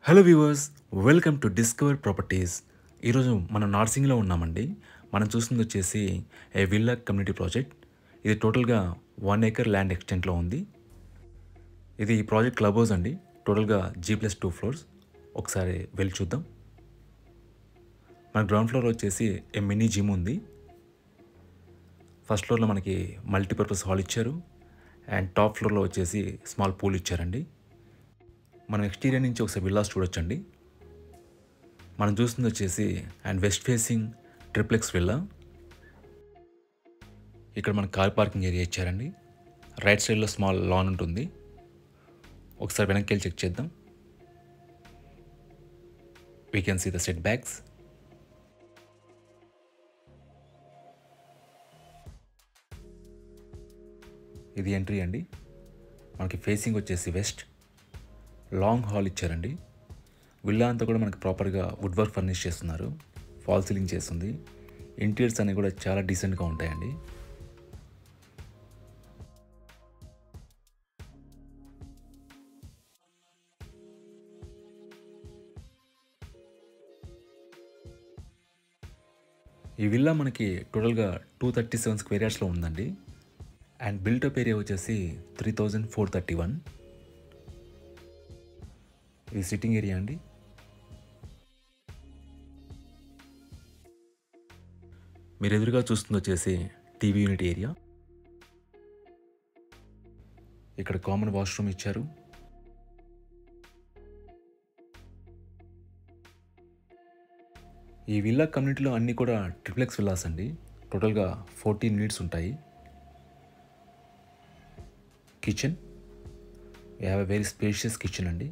hello viewers welcome to discover properties ఈరోజు మనం నార్సింగ్లో ఉన్నామండి మనం చూస్తుంది వచ్చేసి ఏ విల్లా కమ్యూనిటీ ప్రాజెక్ట్ ఇది టోటల్గా వన్ ఏకర్ ల్యాండ్ ఎక్స్టెంట్లో ఉంది ఇది ఈ ప్రాజెక్ట్ క్లబ్ హౌస్ అండి టోటల్గా జీ ప్లస్ టూ ఫ్లోర్స్ ఒకసారి వెళ్ళి చూద్దాం మన గ్రౌండ్ ఫ్లోర్ వచ్చేసి ఏ మినీ జిమ్ ఉంది ఫస్ట్ ఫ్లోర్లో మనకి మల్టీపర్పస్ హాల్ ఇచ్చారు అండ్ టాప్ ఫ్లోర్లో వచ్చేసి స్మాల్ పూల్ ఇచ్చారండి మనం ఎక్స్టీరియర్ నుంచి ఒకసారి విల్లాస్ చూడొచ్చండి మనం చూస్తుంది వచ్చేసి and west facing triplex villa ఇక్కడ మన కార్ పార్కింగ్ ఏరియా ఇచ్చారండి రైట్ సైడ్లో స్మాల్ లాన్ ఉంటుంది ఒకసారి వెనక్కి వెళ్ళి చెక్ చేద్దాం we can see the setbacks ఇది ఎంట్రీ అండి మనకి ఫేసింగ్ వచ్చేసి వెస్ట్ లాంగ్ హాల్ ఇచ్చారండి విల్లా అంతా కూడా మనకి ప్రాపర్గా వుడ్ వర్క్ ఫర్నిష్ చేస్తున్నారు ఫాల్ సీలింగ్ చేస్తుంది ఇంటీరియర్స్ అన్నీ కూడా చాలా డీసెంట్గా ఉంటాయండి ఈ విల్లా మనకి టోటల్గా టూ థర్టీ సెవెన్ స్క్వేర్ యార్డ్స్లో ఉందండి అండ్ బిల్టప్ ఏరియా వచ్చేసి three thousand four thirty one ఇది సిట్టింగ్ ఏరియా అండి మీరు ఎదురుగా చూస్తుంది వచ్చేసి టీవీ యూనిట్ ఏరియా ఇక్కడ కామన్ వాష్రూమ్ ఇచ్చారు ఈ విల్లా కమ్యూనిటీలో అన్నీ కూడా ట్రిప్లెక్స్ విల్లాస్ అండి టోటల్గా ఫోర్టీన్ యూనిట్స్ ఉంటాయి kitchen we have a very spacious kitchen అండి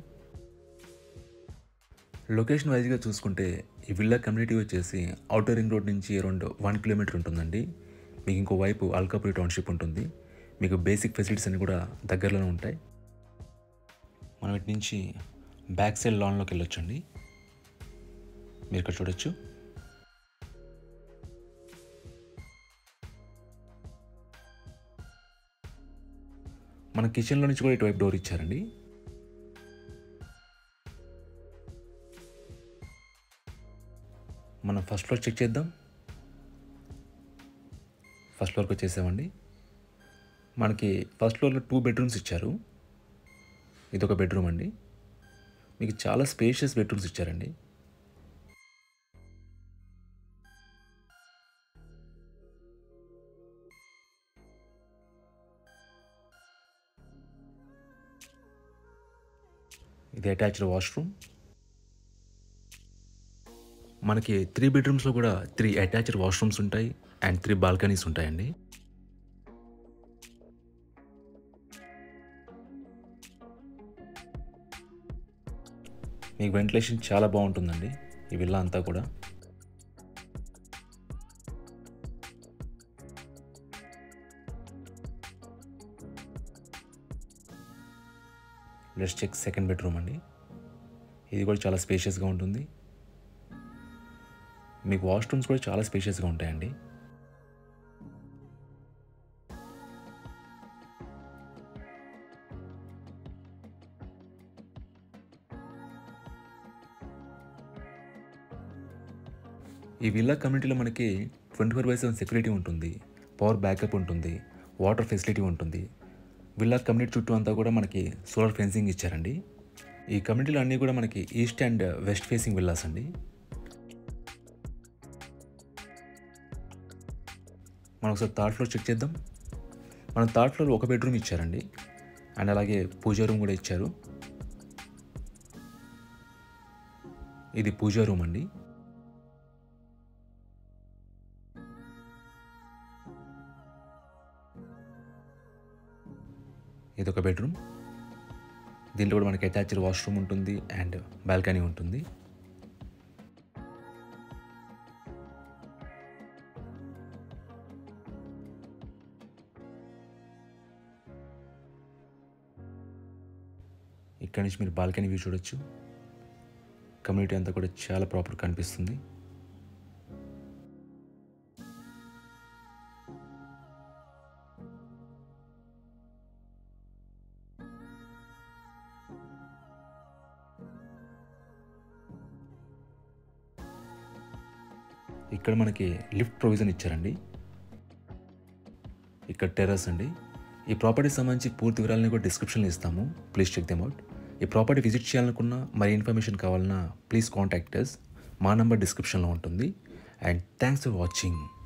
లొకేషన్ వైజ్గా చూసుకుంటే ఈ విల్లా కమ్యూనిటీ వచ్చేసి అవుటర్ రింగ్ రోడ్ నుంచి అరౌండ్ వన్ కిలోమీటర్ ఉంటుందండి మీకు ఇంకో వైపు అల్కాపురి టౌన్షిప్ ఉంటుంది మీకు బేసిక్ ఫెసిలిటీస్ అన్నీ కూడా దగ్గరలోనే ఉంటాయి మనం ఇటు నుంచి బ్యాక్ సైడ్ లాన్లోకి వెళ్ళొచ్చండి మీరు ఇక్కడ చూడొచ్చు మన కిచెన్లో నుంచి కూడా ఇటువైపు డోర్ ఇచ్చారండి మనం ఫస్ట్ ఫ్లోర్ చెక్ చేద్దాం ఫస్ట్ ఫ్లోర్కి వచ్చేసామండి మనకి ఫస్ట్ ఫ్లోర్లో టూ బెడ్రూమ్స్ ఇచ్చారు ఇది ఒక బెడ్రూమ్ అండి మీకు చాలా స్పేషియస్ బెడ్రూమ్స్ ఇచ్చారండి ఇది అటాచ్డ్ వాష్రూమ్ మనకి త్రీ బెడ్రూమ్స్లో కూడా త్రీ అటాచ్డ్ వాష్రూమ్స్ ఉంటాయి అండ్ త్రీ బాల్కనీస్ ఉంటాయండి మీకు వెంటిలేషన్ చాలా బాగుంటుందండి ఈ విల్లా అంతా కూడా లెట్స్ చెక్ సెకండ్ బెడ్రూమ్ అండి ఇది కూడా చాలా స్పేషియస్గా ఉంటుంది మీకు వాష్రూమ్స్ కూడా చాలా స్పేషియస్గా ఉంటాయండి ఈ విల్లా కమ్యూనిటీలో మనకి twenty four by seven security ఉంటుంది పవర్ బ్యాకప్ ఉంటుంది వాటర్ ఫెసిలిటీ ఉంటుంది విల్లా కమ్యూనిటీ చుట్టూ అంతా కూడా మనకి సోలార్ ఫెన్సింగ్ ఇచ్చారండి ఈ కమ్యూనిటీలో అన్నీ కూడా మనకి east and west facing villas అండి మనం ఒకసారి థర్డ్ ఫ్లోర్ చెక్ చేద్దాం మనం థర్డ్ ఫ్లోర్ ఒక బెడ్రూమ్ ఇచ్చారండి అండ్ అలాగే పూజా రూమ్ కూడా ఇచ్చారు ఇది పూజా రూమ్ అండి ఇది ఒక బెడ్రూమ్ దీంట్లో కూడా మనకి అటాచ్డ్ వాష్రూమ్ ఉంటుంది అండ్ బాల్కనీ ఉంటుంది ఇక్కడ నుంచి మీరు బాల్కనీ వ్యూ చూడొచ్చు కమ్యూనిటీ అంతా కూడా చాలా ప్రాపర్ కనిపిస్తుంది ఇక్కడ మనకి లిఫ్ట్ ప్రొవిజన్ ఇచ్చారండి ఇక్కడ టెర్రస్ అండి ఈ ప్రాపర్టీ సంబంధించి పూర్తి వివరాలని కూడా డిస్క్రిప్షన్లో ఇస్తాము ప్లీజ్ చెక్ దెమ్ అవుట్ ఈ ప్రాపర్టీ విజిట్ చేయాలనుకున్నా మరి ఇన్ఫర్మేషన్ కావాలన్నా ప్లీజ్ కాంటాక్ట్ అస్ మా నంబర్ డిస్క్రిప్షన్లో ఉంటుంది అండ్ థ్యాంక్స్ ఫర్ వాచింగ్